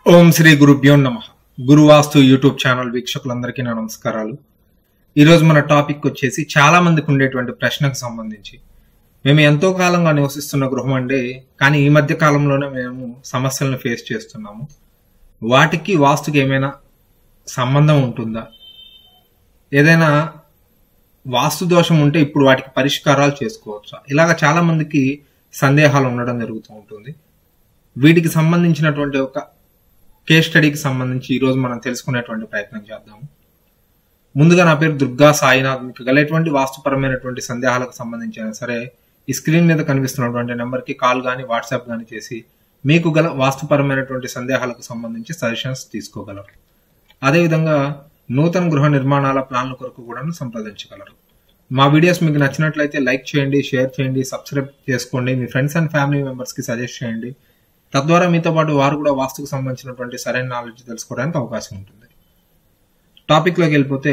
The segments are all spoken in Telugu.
ఓం శ్రీ గురుభ్యో నమ గురువాస్తు యూట్యూబ్ ఛానల్ వీక్షకులందరికీ నా నమస్కారాలు ఈరోజు మన టాపిక్ వచ్చేసి చాలా మందికి ఉండేటువంటి ప్రశ్నకు సంబంధించి మేము ఎంతో కాలంగా నివసిస్తున్న గృహం అండి కానీ ఈ మధ్య కాలంలోనే మేము సమస్యలను ఫేస్ చేస్తున్నాము వాటికి వాస్తుకి ఏమైనా సంబంధం ఉంటుందా ఏదైనా వాస్తు దోషం ఉంటే ఇప్పుడు వాటికి పరిష్కారాలు చేసుకోవచ్చా ఇలాగ చాలా మందికి సందేహాలు ఉండడం జరుగుతూ ఉంటుంది వీటికి సంబంధించినటువంటి ఒక కేస్ స్టడీకి సంబంధించి ఈ రోజు మనం తెలుసుకునేటువంటి ప్రయత్నం చేద్దాము ముందుగా నా పేరు దుర్గా సాయినాథ్ మీకు గల ఎటువంటి వాస్తుపరమైనటువంటి సందేహాలకు సంబంధించిన సరే ఈ స్క్రీన్ మీద కనిపిస్తున్నటువంటి నెంబర్కి కాల్ కానీ వాట్సాప్ కానీ చేసి మీకు గల వాస్తుపరమైనటువంటి సందేహాలకు సంబంధించి సజెషన్స్ తీసుకోగలరు అదేవిధంగా నూతన గృహ నిర్మాణాల ప్లాన్ల కొరకు కూడా సంప్రదించగలరు మా వీడియోస్ మీకు నచ్చినట్లయితే లైక్ చేయండి షేర్ చేయండి సబ్స్క్రైబ్ చేసుకోండి మీ ఫ్రెండ్స్ అండ్ ఫ్యామిలీ మెంబర్స్కి సజెస్ట్ చేయండి తద్వారా మీతో పాటు వారు కూడా వాస్తుకు సంబంధించినటువంటి సరైన నాలెడ్జ్ తెలుసుకోవడానికి అవకాశం ఉంటుంది టాపిక్లోకి వెళ్ళిపోతే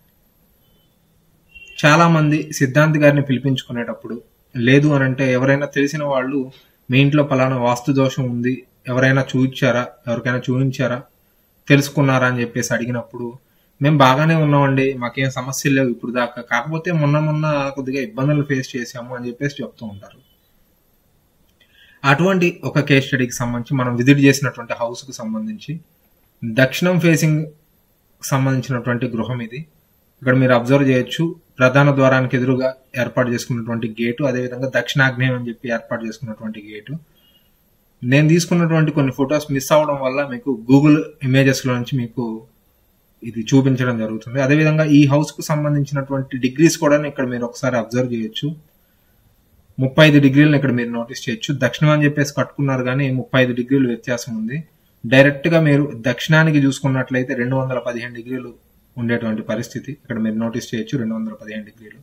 చాలా మంది సిద్ధాంతి గారిని పిలిపించుకునేటప్పుడు లేదు అని అంటే ఎవరైనా తెలిసిన వాళ్ళు మీ ఇంట్లో పలానా వాస్తు దోషం ఉంది ఎవరైనా చూపించారా ఎవరికైనా చూపించారా తెలుసుకున్నారా అని చెప్పేసి అడిగినప్పుడు మేము బాగానే ఉన్నామండి మాకేం సమస్యలు లేవు ఇప్పుడు దాకా కాకపోతే మొన్న మొన్న కొద్దిగా ఇబ్బందులు ఫేస్ చేసాము అని చెప్పేసి చెప్తూ ఉంటారు అటువంటి ఒక కేస్ స్టడీకి సంబంధించి మనం విజిట్ చేసినటువంటి హౌస్ కు సంబంధించి దక్షిణం ఫేసింగ్ సంబంధించినటువంటి గృహం ఇది ఇక్కడ మీరు అబ్జర్వ్ చేయొచ్చు ప్రధాన ద్వారానికి ఎదురుగా ఏర్పాటు చేసుకున్నటువంటి గేటు అదేవిధంగా దక్షిణాగ్నేయం అని చెప్పి ఏర్పాటు చేసుకున్నటువంటి గేటు నేను తీసుకున్నటువంటి కొన్ని ఫొటోస్ మిస్ అవడం వల్ల మీకు గూగుల్ ఇమేజెస్ లో నుంచి మీకు ఇది చూపించడం జరుగుతుంది అదేవిధంగా ఈ హౌస్ కు సంబంధించినటువంటి డిగ్రీస్ కూడా ఇక్కడ మీరు ఒకసారి అబ్జర్వ్ చేయొచ్చు ముప్పై ఐదు డిగ్రీలను ఇక్కడ మీరు నోటీస్ చేయొచ్చు దక్షిణం అని చెప్పేసి కట్టుకున్నారు కానీ ముప్పై ఐదు డిగ్రీలు వ్యత్యాసం ఉంది డైరెక్ట్ గా మీరు దక్షిణానికి చూసుకున్నట్లయితే రెండు వందల పదిహేను డిగ్రీలు ఉండేటువంటి పరిస్థితి ఇక్కడ మీరు నోటీస్ చేయొచ్చు రెండు వందల పదిహేను డిగ్రీలు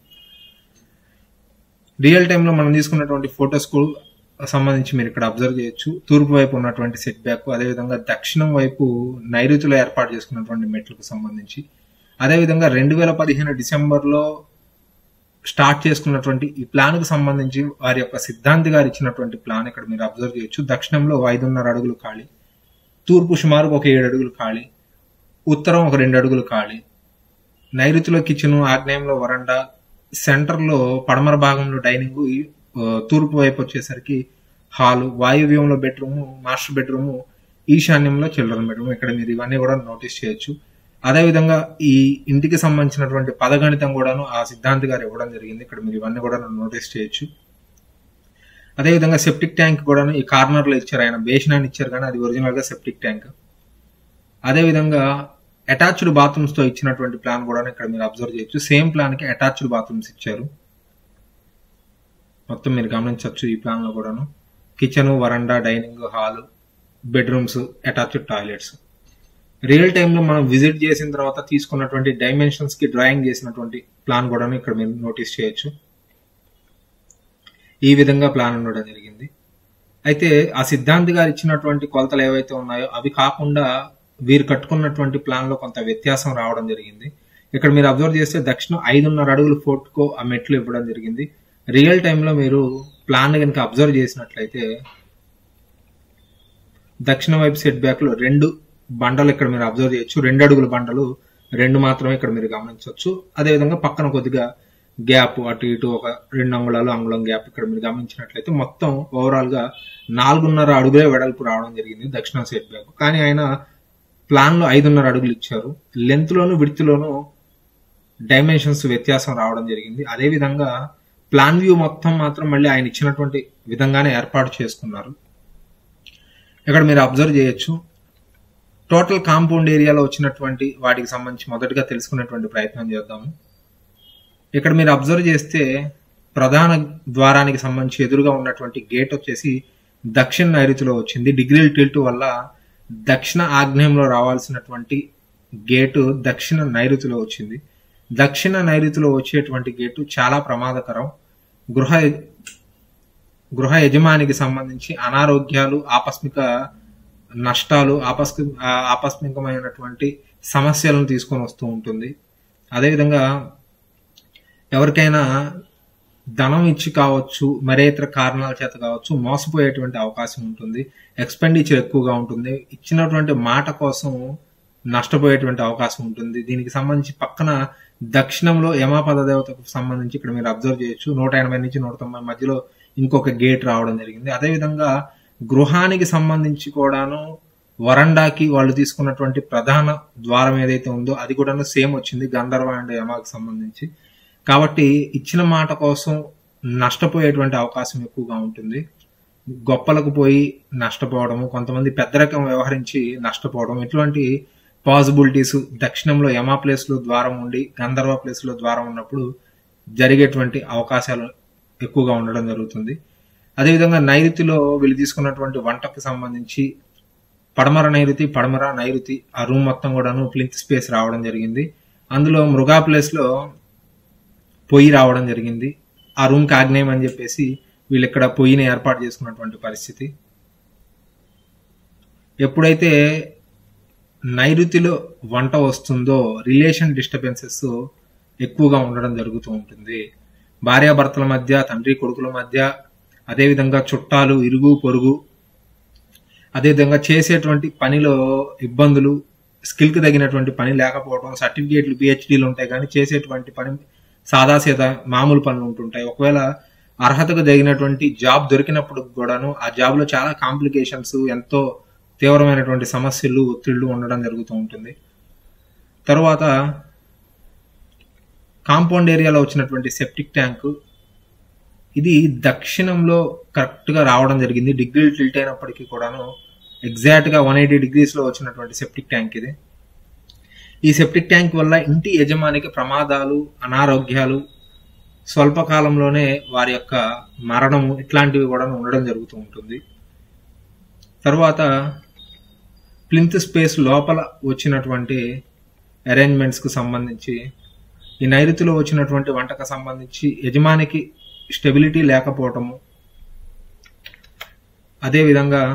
రియల్ టైంలో మనం తీసుకున్నటువంటి ఫొటోస్ కు సంబంధించి మీరు ఇక్కడ అబ్జర్వ్ చేయొచ్చు తూర్పు వైపు ఉన్నటువంటి సెట్ బ్యాక్ అదేవిధంగా దక్షిణం వైపు నైరుతిలో ఏర్పాటు చేసుకున్నటువంటి మెట్లకు సంబంధించి అదేవిధంగా రెండు వేల పదిహేను డిసెంబర్లో స్టార్ట్ చేసుకున్నటువంటి ఈ ప్లాన్ కు సంబంధించి వారి యొక్క సిద్ధాంతి గారు ఇచ్చినటువంటి ప్లాన్ ఇక్కడ మీరు అబ్జర్వ్ చేయొచ్చు దక్షిణంలో ఐదున్నర అడుగులు ఖాళీ తూర్పు సుమారుగా ఒక ఏడు అడుగులు ఖాళీ ఉత్తరం ఒక రెండు అడుగులు ఖాళీ నైరుతిలో కిచెన్ ఆగ్నేయంలో వరండా సెంటర్లో పడమర భాగంలో డైనింగ్ తూర్పు వైపు వచ్చేసరికి హాలు వాయువ్యంలో బెడ్రూమ్ మాస్టర్ బెడ్రూమ్ ఈశాన్యంలో చిల్డ్రన్ బెడ్రూమ్ ఇక్కడ మీరు ఇవన్నీ కూడా నోటీస్ చేయొచ్చు అదేవిధంగా ఈ ఇంటికి సంబంధించినటువంటి పదగణితం కూడాను ఆ సిద్ధాంతి గారు ఇవ్వడం జరిగింది ఇక్కడ మీరు ఇవన్నీ కూడా నోటీస్ చేయొచ్చు అదేవిధంగా సెప్టిక్ ట్యాంక్ కూడాను ఈ కార్నర్ లో ఇచ్చారు ఆయన బేసినాన్ని ఇచ్చారు కానీ అది ఒరిజినల్ గా సెప్టిక్ ట్యాంక్ అదేవిధంగా అటాచ్డ్ బాత్రూమ్స్ తో ఇచ్చినటువంటి ప్లాన్ కూడా ఇక్కడ మీరు అబ్జర్వ్ చేయొచ్చు సేమ్ ప్లాన్ కి అటాచ్డ్ బాత్రూమ్స్ ఇచ్చారు మొత్తం మీరు గమనించవచ్చు ఈ ప్లాన్ లో కూడాను కిచెన్ వరండా dining hall bedrooms attached toilets real టైంలో మనం విజిట్ చేసిన తర్వాత తీసుకున్నటువంటి డైమెన్షన్స్ కి డ్రాయింగ్ చేసినటువంటి ప్లాన్ కూడా ఇక్కడ మీరు నోటీస్ చేయొచ్చు ఈ విధంగా ప్లాన్ ఉండడం జరిగింది అయితే ఆ సిద్ధాంతి గారు ఇచ్చినటువంటి కొలతలు ఏవైతే ఉన్నాయో అవి కాకుండా వీరు కట్టుకున్నటువంటి ప్లాన్ లో కొంత వ్యత్యాసం రావడం జరిగింది ఇక్కడ మీరు అబ్జర్వ్ చేస్తే దక్షిణం ఐదున్నర అడుగులు ఫోర్ట్కో ఆ మెట్లు ఇవ్వడం జరిగింది రియల్ టైంలో మీరు ప్లాన్ కనుక అబ్జర్వ్ చేసినట్లయితే దక్షిణ వైపు సెట్ బ్యాక్ లో రెండు బండలు ఇక్కడ మీరు అబ్జర్వ్ చేయొచ్చు రెండు అడుగుల బండలు రెండు మాత్రమే ఇక్కడ మీరు గమనించవచ్చు అదేవిధంగా పక్కన కొద్దిగా గ్యాప్ అటు ఇటు ఒక రెండు అంగుళాలు అంగుళం గ్యాప్ ఇక్కడ మీరు గమనించినట్లయితే మొత్తం ఓవరాల్ గా నాలుగున్నర అడుగులే వెడల్పు రావడం జరిగింది దక్షిణ సెట్ బ్యాక్ కానీ ఆయన ప్లాన్ లో ఐదున్నర అడుగులు ఇచ్చారు లెంత్ లోను విడ్త్ లోను డైమెన్షన్స్ వ్యత్యాసం రావడం జరిగింది అదే విధంగా ప్లాన్ వ్యూ మొత్తం మాత్రం మళ్ళీ ఆయన ఇచ్చినటువంటి విధంగానే ఏర్పాటు చేసుకున్నారు ఇక్కడ మీరు అబ్జర్వ్ చేయొచ్చు టోటల్ కాంపౌండ్ ఏరియాలో వచ్చినటువంటి వాటికి సంబంధించి మొదటగా తెలుసుకునేటువంటి ప్రయత్నం చేద్దాము ఇక్కడ మీరు అబ్జర్వ్ చేస్తే ప్రధాన ద్వారానికి సంబంధించి ఎదురుగా ఉన్నటువంటి గేట్ వచ్చేసి దక్షిణ నైరుతిలో వచ్చింది డిగ్రీల టిల్ట్ వల్ల దక్షిణ ఆగ్నేయంలో రావాల్సినటువంటి గేటు దక్షిణ నైరుతిలో వచ్చింది దక్షిణ నైరుతిలో వచ్చేటువంటి గేటు చాలా ప్రమాదకరం గృహ గృహ యజమానికి సంబంధించి అనారోగ్యాలు ఆకస్మిక నష్టాలు ఆపస్మి ఆకస్మికమైనటువంటి సమస్యలను తీసుకొని వస్తూ ఉంటుంది అదేవిధంగా ఎవరికైనా ధనం ఇచ్చి కావచ్చు మరే ఇతర కారణాల చేత కావచ్చు మోసపోయేటువంటి అవకాశం ఉంటుంది ఎక్స్పెండిచర్ ఎక్కువగా ఉంటుంది ఇచ్చినటువంటి మాట కోసం నష్టపోయేటువంటి అవకాశం ఉంటుంది దీనికి సంబంధించి పక్కన దక్షిణంలో యమాపద దేవతకు సంబంధించి ఇక్కడ మీరు అబ్జర్వ్ చేయొచ్చు నూట ఎనభై నుంచి నూట తొంభై మధ్యలో ఇంకొక గేట్ రావడం జరిగింది అదేవిధంగా గృహానికి సంబంధించి కూడాను వరండాకి వాళ్ళు తీసుకున్నటువంటి ప్రధాన ద్వారం ఏదైతే ఉందో అది కూడా సేమ్ వచ్చింది గంధర్వ అండ్ యమాకి సంబంధించి కాబట్టి ఇచ్చిన మాట కోసం నష్టపోయేటువంటి అవకాశం ఎక్కువగా ఉంటుంది గొప్పలకు పోయి నష్టపోవడము కొంతమంది పెద్దరకం వ్యవహరించి నష్టపోవడం ఇటువంటి పాసిబిలిటీస్ దక్షిణంలో యమా ప్లేస్ లో ద్వారం ఉండి గంధర్వ ప్లేస్ లో ద్వారం ఉన్నప్పుడు జరిగేటువంటి అవకాశాలు ఎక్కువగా ఉండడం జరుగుతుంది అదేవిధంగా నైరుతిలో వీళ్ళు తీసుకున్నటువంటి వంటకు సంబంధించి పడమర నైరుతి పడమర నైరుతి ఆ రూమ్ మొత్తం కూడాను ప్లింత్ స్పేస్ రావడం జరిగింది అందులో మృగా ప్లేస్ లో పొయ్యి రావడం జరిగింది ఆ రూమ్ కి ఆగ్నేయం అని చెప్పేసి వీళ్ళు ఇక్కడ పొయ్యిని ఏర్పాటు చేసుకున్నటువంటి పరిస్థితి ఎప్పుడైతే నైరుతిలో వంట వస్తుందో రిలేషన్ డిస్టర్బెన్సెస్ ఎక్కువగా ఉండడం జరుగుతూ ఉంటుంది భార్యాభర్తల మధ్య తండ్రి కొడుకుల మధ్య అదేవిధంగా చుట్టాలు ఇరుగు పొరుగు అదేవిధంగా చేసేటువంటి పనిలో ఇబ్బందులు స్కిల్కి తగినటువంటి పని లేకపోవడం సర్టిఫికేట్లు పిహెచ్డీలు ఉంటాయి కానీ చేసేటువంటి పని సాదాసీదా మామూలు పనులు ఉంటుంటాయి ఒకవేళ అర్హతకు తగినటువంటి జాబ్ దొరికినప్పుడు కూడాను ఆ జాబ్ లో చాలా కాంప్లికేషన్స్ ఎంతో తీవ్రమైనటువంటి సమస్యలు ఒత్తిళ్లు ఉండడం జరుగుతూ ఉంటుంది తర్వాత కాంపౌండ్ ఏరియాలో వచ్చినటువంటి సెప్టిక్ ట్యాంక్ ఇది దక్షిణంలో కరెక్ట్ గా రావడం జరిగింది డిగ్రీ టిల్ట్ అయినప్పటికీ కూడాను ఎగ్జాక్ట్ గా వన్ ఎయిటీ డిగ్రీస్ లో వచ్చినటువంటి సెప్టిక్ ట్యాంక్ ఇది ఈ సెప్టిక్ ట్యాంక్ వల్ల ఇంటి యజమానికి ప్రమాదాలు అనారోగ్యాలు స్వల్పకాలంలోనే వారి యొక్క మరణము ఇట్లాంటివి కూడా ఉండడం జరుగుతూ ఉంటుంది తర్వాత ప్లింత్ స్పేస్ లోపల వచ్చినటువంటి అరేంజ్మెంట్స్ కు సంబంధించి ఈ నైరుతిలో వచ్చినటువంటి వంటకు సంబంధించి యజమానికి స్టెబిలిటీ లేకపోవటము అదేవిధంగా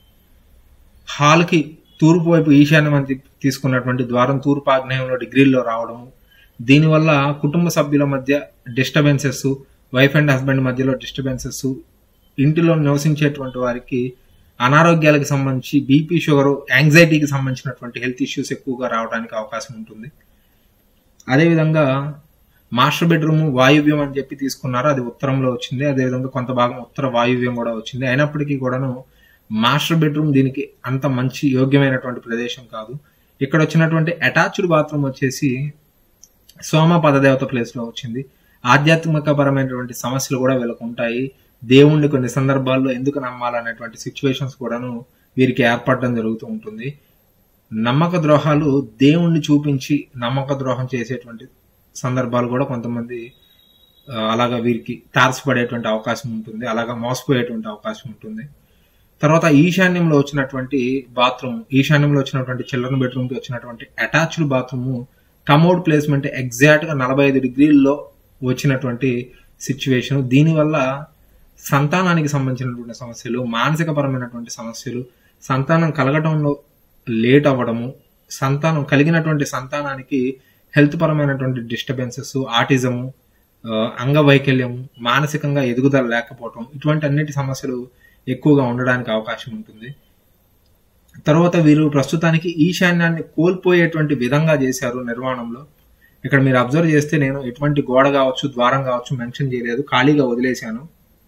హాల్కి తూర్పు వైపు ఈశాన్యం అని తీసుకున్నటువంటి ద్వారం తూర్పు ఆగ్నేయంలో డిగ్రీల్లో రావడము దీనివల్ల కుటుంబ సభ్యుల మధ్య డిస్టర్బెన్సెస్ వైఫ్ అండ్ హస్బెండ్ మధ్యలో డిస్టర్బెన్సెస్ ఇంటిలో నివసించేటువంటి వారికి అనారోగ్యాలకు సంబంధించి బీపీ షుగర్ యాంగ్జైటీకి సంబంధించినటువంటి హెల్త్ ఇష్యూస్ ఎక్కువగా రావడానికి అవకాశం ఉంటుంది అదేవిధంగా మాస్టర్ బెడ్రూమ్ వాయువ్యం అని చెప్పి తీసుకున్నారు అది ఉత్తరంలో వచ్చింది అదేవిధంగా కొంత భాగం ఉత్తర వాయువ్యం కూడా వచ్చింది అయినప్పటికీ కూడాను మాస్టర్ బెడ్రూమ్ దీనికి అంత మంచి యోగ్యమైనటువంటి ప్రదేశం కాదు ఇక్కడ వచ్చినటువంటి అటాచ్డ్ బాత్రూమ్ వచ్చేసి సోమ పదదేవత ప్లేస్ లో వచ్చింది ఆధ్యాత్మిక పరమైనటువంటి సమస్యలు కూడా వీళ్ళకు ఉంటాయి దేవుణ్ణి కొన్ని సందర్భాల్లో ఎందుకు నమ్మాలనేటువంటి సిచ్యువేషన్స్ కూడాను వీరికి ఏర్పడడం జరుగుతూ ఉంటుంది నమ్మక ద్రోహాలు దేవుణ్ణి చూపించి నమ్మక ద్రోహం చేసేటువంటి సందర్భాలు కూడా కొంతమంది ఆ, అలాగా వీరికి తారసపడేటువంటి అవకాశం ఉంటుంది అలాగా మోసపోయేటువంటి అవకాశం ఉంటుంది తర్వాత ఈశాన్యంలో వచ్చినటువంటి బాత్రూమ్ ఈశాన్యంలో వచ్చినటువంటి చిల్డ్రన్ బెడ్రూమ్ కి వచ్చినటువంటి attached bathroom commode placement exact గా నలభై ఐదు డిగ్రీల్లో వచ్చినటువంటి సిచ్యువేషన్ దీనివల్ల సంతానానికి సంబంధించినటువంటి సమస్యలు మానసిక పరమైనటువంటి సమస్యలు సంతానం కలగడంలో లేట్ అవ్వడము సంతానం కలిగినటువంటి సంతానానికి హెల్త్ పరమైనటువంటి డిస్టర్బెన్సెస్ ఆటిజము ఆ, అంగవైకల్యము మానసికంగా ఎదుగుదల లేకపోవటం ఇటువంటి అన్నిటి సమస్యలు ఎక్కువగా ఉండడానికి అవకాశం ఉంటుంది తర్వాత వీరు ప్రస్తుతానికి ఈశాన్యాన్ని కోల్పోయేటువంటి విధంగా చేశారు నిర్మాణంలో ఇక్కడ మీరు అబ్జర్వ్ చేస్తే నేను ఎటువంటి గోడ కావచ్చు ద్వారం కావచ్చు మెన్షన్ చేయలేదు ఖాళీగా వదిలేశాను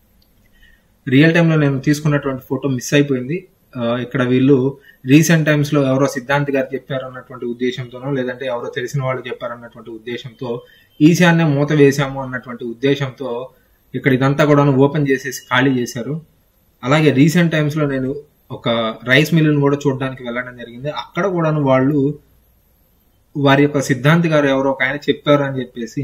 రియల్ టైంలో నేను తీసుకున్నటువంటి ఫోటో మిస్ అయిపోయింది ఆ, ఇక్కడ వీళ్ళు రీసెంట్ టైమ్స్ లో ఎవరో సిద్ధాంత్ గారు చెప్పారు అన్నటువంటి ఉద్దేశంతోనో లేదంటే ఎవరో తెలిసిన వాళ్ళు చెప్పారు అన్నటువంటి ఉద్దేశంతో ఈశాన్యం మూత వేశాము అన్నటువంటి ఉద్దేశంతో ఇక్కడ ఇదంతా కూడా ఓపెన్ చేసేసి ఖాళీ చేశారు అలాగే రీసెంట్ టైమ్స్ లో నేను ఒక రైస్ మిల్లును కూడా చూడడానికి వెళ్ళడం జరిగింది అక్కడ కూడాను వాళ్ళు వారి యొక్క సిద్ధాంతి గారు ఎవరో ఒక ఆయన చెప్పారు అని చెప్పేసి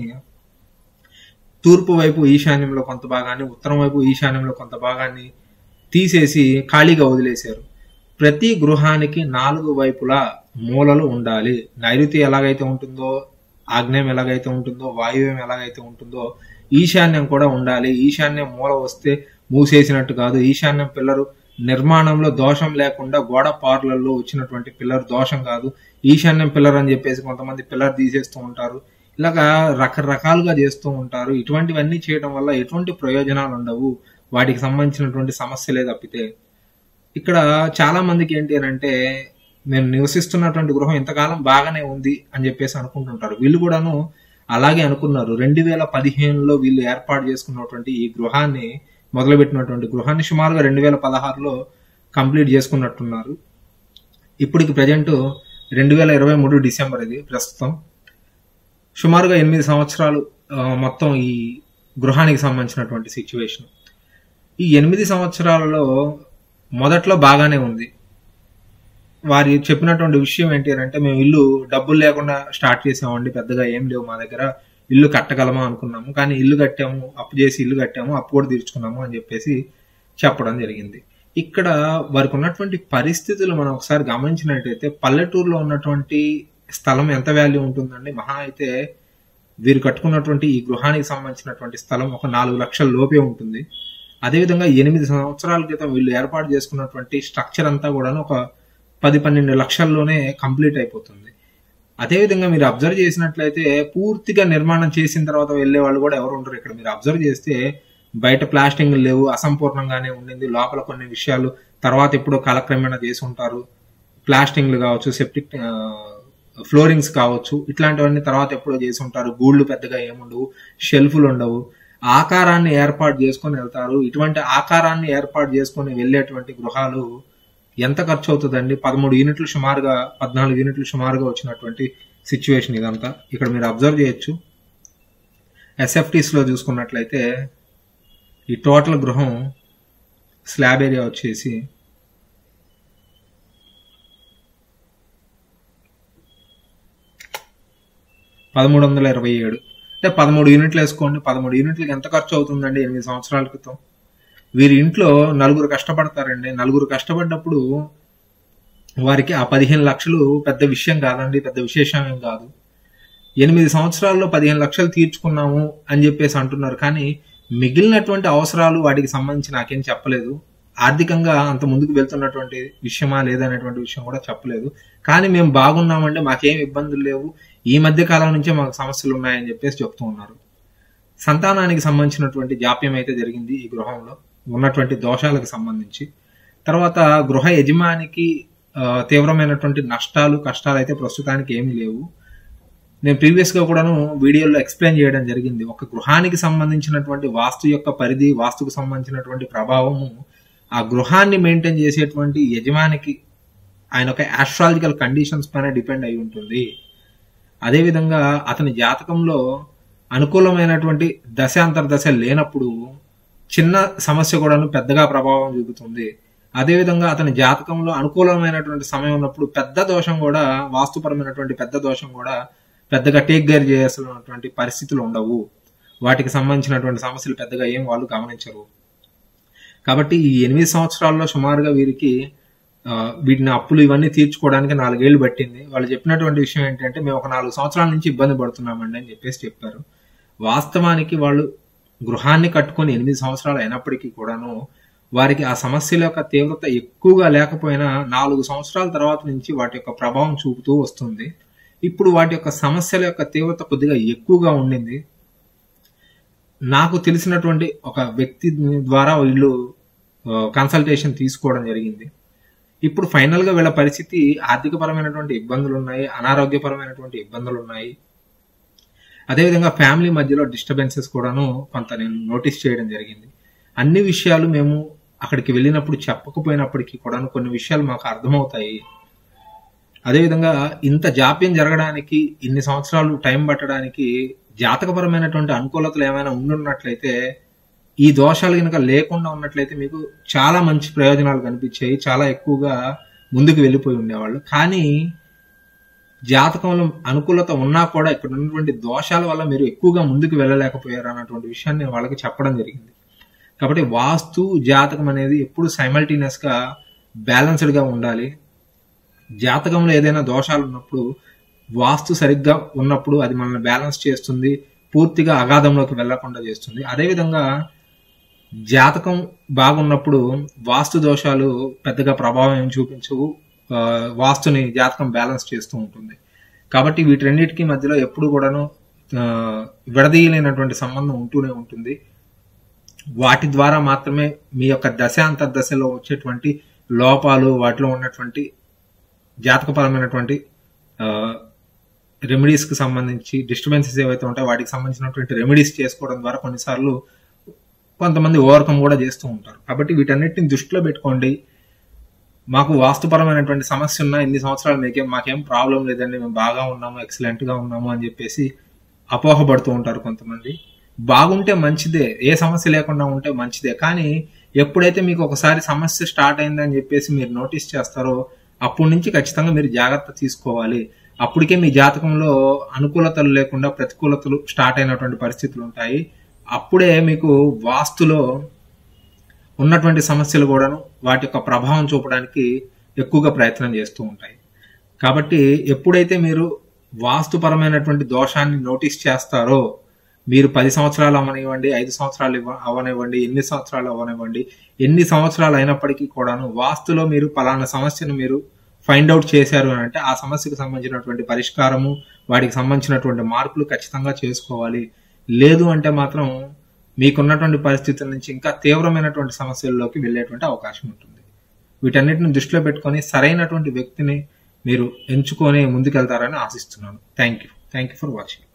తూర్పు వైపు ఈశాన్యంలో కొంత భాగాన్ని ఉత్తరం వైపు ఈశాన్యంలో కొంత భాగాన్ని తీసేసి ఖాళీగా వదిలేశారు ప్రతి గృహానికి నాలుగు వైపులా మూలలు ఉండాలి నైరుతి ఎలాగైతే ఉంటుందో ఆగ్నేయం ఎలాగైతే ఉంటుందో వాయువ్యం ఎలాగైతే ఉంటుందో ఈశాన్యం కూడా ఉండాలి ఈశాన్యం మూల వస్తే మూసేసినట్టు కాదు ఈశాన్యం పిల్లరు నిర్మాణంలో దోషం లేకుండా గోడ పార్లల్లో వచ్చినటువంటి పిల్లర్ దోషం కాదు ఈశాన్యం పిల్లర్ అని చెప్పేసి కొంతమంది పిల్లర్ తీసేస్తూ ఉంటారు ఇలాగా రకరకాలుగా చేస్తూ ఉంటారు ఇటువంటివన్నీ చేయడం వల్ల ఎటువంటి ప్రయోజనాలు ఉండవు వాటికి సంబంధించినటువంటి సమస్యలే తప్పితే ఇక్కడ చాలా మందికి ఏంటి అని అంటే మేము నివసిస్తున్నటువంటి గృహం ఇంతకాలం బాగానే ఉంది అని చెప్పేసి అనుకుంటుంటారు వీళ్ళు కూడాను అలాగే అనుకున్నారు రెండు వేల పదిహేనులో వీళ్ళు ఏర్పాటు చేసుకున్నటువంటి ఈ గృహాన్ని మొదలుపెట్టినటువంటి గృహాన్ని సుమారుగా రెండు వేల పదహారులో కంప్లీట్ చేసుకున్నట్టున్నారు ఇప్పటికి ప్రజెంట్ రెండు వేల ఇరవై మూడు డిసెంబర్ ఇది ప్రస్తుతం సుమారుగా ఎనిమిది సంవత్సరాలు ఆ, మొత్తం ఈ గృహానికి సంబంధించినటువంటి సిచ్యువేషన్ ఈ ఎనిమిది సంవత్సరాలలో మొదట్లో బాగానే ఉంది వారి చెప్పినటువంటి విషయం ఏంటి అని అంటే మేము ఇల్లు డబ్బులు లేకుండా స్టార్ట్ చేసామండి పెద్దగా ఏం లేవు మా దగ్గర ఇల్లు కట్టగలమా అనుకున్నాము కానీ ఇల్లు కట్టాము అప్పు చేసి ఇల్లు కట్టాము అప్పు కూడా తీర్చుకున్నాము అని చెప్పేసి చెప్పడం జరిగింది ఇక్కడ వారికి ఉన్నటువంటి పరిస్థితులు మనం ఒకసారి గమనించినట్టయితే పల్లెటూరులో ఉన్నటువంటి స్థలం ఎంత వాల్యూ ఉంటుందండి మహా అయితే వీరు కట్టుకున్నటువంటి ఈ గృహానికి సంబంధించినటువంటి స్థలం ఒక నాలుగు లక్షల లోపే ఉంటుంది అదేవిధంగా ఎనిమిది సంవత్సరాల క్రితం వీళ్ళు ఏర్పాటు చేసుకున్నటువంటి స్ట్రక్చర్ అంతా కూడా ఒక పది పన్నెండు లక్షల్లోనే కంప్లీట్ అయిపోతుంది అదేవిధంగా మీరు అబ్జర్వ్ చేసినట్లయితే పూర్తిగా నిర్మాణం చేసిన తర్వాత వెళ్ళే వాళ్ళు కూడా ఎవరు ఉండరు ఇక్కడ మీరు అబ్జర్వ్ చేస్తే బయట ప్లాస్టింగ్ లేవు అసంపూర్ణంగానే ఉండింది లోపల కొన్ని విషయాలు తర్వాత ఎప్పుడో కాలక్రమేణా చేసి ఉంటారు ప్లాస్టింగ్లు కావచ్చు సెప్టిక్ ఫ్లోరింగ్స్ కావచ్చు ఇట్లాంటివన్నీ తర్వాత ఎప్పుడో చేసి ఉంటారు గూళ్ళు పెద్దగా ఏముండవు షెల్ఫ్లు ఉండవు ఆకారాన్ని ఏర్పాటు చేసుకొని వెళ్తారు ఇటువంటి ఆకారాన్ని ఏర్పాటు చేసుకొని వెళ్ళేటువంటి గృహాలు ఎంత ఖర్చు అవుతుందండి పదమూడు యూనిట్లు సుమారుగా పద్నాలుగు యూనిట్లు సుమారుగా వచ్చినటువంటి సిచ్యువేషన్ ఇదంతా ఇక్కడ మీరు అబ్జర్వ్ చేయొచ్చు ఎస్ఎఫ్టీస్ లో చూసుకున్నట్లయితే ఈ టోటల్ గృహం స్లాబ్ ఏరియా వచ్చేసి పదమూడు వందల ఇరవై ఏడు అంటే పదమూడు యూనిట్లు వేసుకోండి పదమూడు యూనిట్లకి ఎంత ఖర్చు అవుతుందండి ఎనిమిది సంవత్సరాల క్రితం వీరి ఇంట్లో నలుగురు కష్టపడతారండి నలుగురు కష్టపడ్డప్పుడు వారికి ఆ పదిహేను లక్షలు పెద్ద విషయం కాదండి పెద్ద విశేషం ఏం కాదు ఎనిమిది సంవత్సరాల్లో పదిహేను లక్షలు తీర్చుకున్నాము అని చెప్పేసి అంటున్నారు కానీ మిగిలినటువంటి అవసరాలు వాటికి సంబంధించి నాకేం చెప్పలేదు ఆర్థికంగా అంత ముందుకు వెళ్తున్నటువంటి విషయమా లేదనేటువంటి విషయం కూడా చెప్పలేదు కానీ మేము బాగున్నామంటే మాకేం ఇబ్బందులు లేవు ఈ మధ్య కాలం నుంచే మాకు సమస్యలు ఉన్నాయని చెప్పేసి చెప్తూ ఉన్నారు సంతానానికి సంబంధించినటువంటి జాప్యం అయితే జరిగింది ఈ గృహంలో ఉన్నటువంటి దోషాలకు సంబంధించి తర్వాత గృహ యజమానికి ఆ, తీవ్రమైనటువంటి నష్టాలు కష్టాలు అయితే ప్రస్తుతానికి ఏమీ లేవు నేను ప్రీవియస్ గా కూడాను వీడియోలో ఎక్స్ప్లెయిన్ చేయడం జరిగింది ఒక గృహానికి సంబంధించినటువంటి వాస్తు యొక్క పరిధి వాస్తుకు సంబంధించినటువంటి ప్రభావము ఆ గృహాన్ని మెయింటైన్ చేసేటువంటి యజమానికి ఆయన యొక్క ఆస్ట్రాలజికల్ కండిషన్స్ పైన డిపెండ్ అయి ఉంటుంది అదేవిధంగా అతని జాతకంలో అనుకూలమైనటువంటి దశ అంతర్దశ లేనప్పుడు చిన్న సమస్య కూడాను పెద్దగా ప్రభావం చూపుతుంది అదేవిధంగా అతని జాతకంలో అనుకూలమైనటువంటి సమయం ఉన్నప్పుడు పెద్ద దోషం కూడా వాస్తుపరమైనటువంటి పెద్ద దోషం కూడా పెద్దగా టేక్ కేర్ చేయాల్సినటువంటి పరిస్థితులు ఉండవు వాటికి సంబంధించినటువంటి సమస్యలు పెద్దగా ఏం వాళ్ళు గమనించరు కాబట్టి ఈ ఎనిమిది సంవత్సరాల్లో సుమారుగా వీరికి ఆ, వీటిని అప్పులు ఇవన్నీ తీర్చుకోవడానికి నాలుగేళ్లు పట్టింది వాళ్ళు చెప్పినటువంటి విషయం ఏంటంటే మేము ఒక నాలుగు సంవత్సరాల నుంచి ఇబ్బంది పడుతున్నామండి అని చెప్పేసి చెప్పారు వాస్తవానికి వాళ్ళు గృహాన్ని కట్టుకొని ఎనిమిది సంవత్సరాలు అయినప్పటికీ కూడాను వారికి ఆ సమస్యల యొక్క తీవ్రత ఎక్కువగా లేకపోయినా నాలుగు సంవత్సరాల తర్వాత నుంచి వాటి యొక్క ప్రభావం చూపుతూ వస్తుంది ఇప్పుడు వాటి యొక్క సమస్యల యొక్క తీవ్రత కొద్దిగా ఎక్కువగా ఉండింది నాకు తెలిసినటువంటి ఒక వ్యక్తి ద్వారా వీళ్ళు కన్సల్టేషన్ తీసుకోవడం జరిగింది ఇప్పుడు ఫైనల్ గా వీళ్ళ పరిస్థితి ఆర్థికపరమైనటువంటి ఇబ్బందులు ఉన్నాయి అనారోగ్యపరమైనటువంటి ఇబ్బందులు ఉన్నాయి అదేవిధంగా ఫ్యామిలీ మధ్యలో డిస్టర్బెన్సెస్ కూడాను కొంత నేను నోటీస్ చేయడం జరిగింది అన్ని విషయాలు మేము అక్కడికి వెళ్ళినప్పుడు చెప్పకపోయినప్పటికీ కూడాను కొన్ని విషయాలు మాకు అర్థమవుతాయి అదేవిధంగా ఇంత జాప్యం జరగడానికి ఇన్ని సంవత్సరాలు టైం పట్టడానికి జాతకపరమైనటువంటి అనుకూలతలు ఏమైనా ఉండున్నట్లయితే ఈ దోషాలు కనుక లేకుండా ఉన్నట్లయితే మీకు చాలా మంచి ప్రయోజనాలు కనిపించాయి చాలా ఎక్కువగా ముందుకు వెళ్ళిపోయి ఉండేవాళ్ళు కానీ జాతకంలో అనుకూలత ఉన్నా కూడా ఇక్కడ ఉన్నటువంటి దోషాల వల్ల మీరు ఎక్కువగా ముందుకు వెళ్ళలేకపోయారు అన్నటువంటి విషయాన్ని నేను వాళ్ళకి చెప్పడం జరిగింది కాబట్టి వాస్తు జాతకం అనేది ఎప్పుడు సైమల్టీనియస్ గా బ్యాలెన్స్డ్ గా ఉండాలి జాతకంలో ఏదైనా దోషాలు ఉన్నప్పుడు వాస్తు సరిగ్గా ఉన్నప్పుడు అది మనల్ని బ్యాలెన్స్ చేస్తుంది పూర్తిగా అగాధంలోకి వెళ్లకుండా చేస్తుంది అదేవిధంగా జాతకం బాగున్నప్పుడు వాస్తు దోషాలు పెద్దగా ప్రభావం ఏం చూపించవు ఆ, వాస్తుని జాతకం బ్యాలెన్స్ చేస్తూ ఉంటుంది కాబట్టి వీటన్నిటికీ మధ్యలో ఎప్పుడు కూడాను ఆ, విడదీయలేనటువంటి సంబంధం ఉంటూనే ఉంటుంది వాటి ద్వారా మాత్రమే మీ యొక్క దశ అంతర్దశలో వచ్చేటువంటి లోపాలు వాటిలో ఉన్నటువంటి జాతకపరమైనటువంటి రెమెడీస్ కి సంబంధించి డిస్టర్బెన్సెస్ ఏవైతే ఉంటాయో వాటికి సంబంధించినటువంటి రెమెడీస్ చేసుకోవడం ద్వారా కొన్నిసార్లు కొంతమంది ఓవర్కమ్ కూడా చేస్తూ ఉంటారు కాబట్టి వీటన్నిటిని దృష్టిలో పెట్టుకోండి మాకు వాస్తుపరమైనటువంటి సమస్య ఉన్నా ఇన్ని సంవత్సరాలు మీకేం మాకేం ప్రాబ్లం లేదండి మేము బాగా ఉన్నాము ఎక్సలెంట్ గా ఉన్నాము అని చెప్పేసి అపోహపడుతూ ఉంటారు కొంతమంది బాగుంటే మంచిదే ఏ సమస్య లేకుండా ఉంటే మంచిదే కానీ ఎప్పుడైతే మీకు ఒకసారి సమస్య స్టార్ట్ అయిందని చెప్పేసి మీరు నోటీస్ చేస్తారో అప్పటి నుంచి ఖచ్చితంగా మీరు జాగ్రత్త తీసుకోవాలి అప్పటికే మీ జాతకంలో అనుకూలతలు లేకుండా ప్రతికూలతలు స్టార్ట్ అయినటువంటి పరిస్థితులు ఉంటాయి అప్పుడే మీకు వాస్తులో ఉన్నటువంటి సమస్యలు కూడాను వాటి యొక్క ప్రభావం చూపడానికి ఎక్కువగా ప్రయత్నం చేస్తూ ఉంటాయి కాబట్టి ఎప్పుడైతే మీరు వాస్తుపరమైనటువంటి దోషాన్ని నోటీస్ చేస్తారో మీరు పది సంవత్సరాలు అవనివ్వండి ఐదు సంవత్సరాలు ఇవ్వ- అవనివ్వండి ఎన్ని సంవత్సరాలు అవనివ్వండి ఎన్ని సంవత్సరాలు అయినప్పటికీ కూడాను వాస్తులో మీరు పలానా సమస్యను మీరు ఫైండ్ అవుట్ చేశారు అని అంటే ఆ సమస్యకు సంబంధించినటువంటి పరిష్కారము వాటికి సంబంధించినటువంటి మార్పులు ఖచ్చితంగా చేసుకోవాలి లేదు అంటే మాత్రం మీకున్నటువంటి పరిస్థితుల నుంచి ఇంకా తీవ్రమైనటువంటి సమస్యల్లోకి వెళ్ళేటువంటి అవకాశం ఉంటుంది వీటన్నిటిని దృష్టిలో పెట్టుకొని సరైనటువంటి వ్యక్తిని మీరు ఎంచుకొని ముందుకెళ్తారని ఆశిస్తున్నాను thank you thank you for watching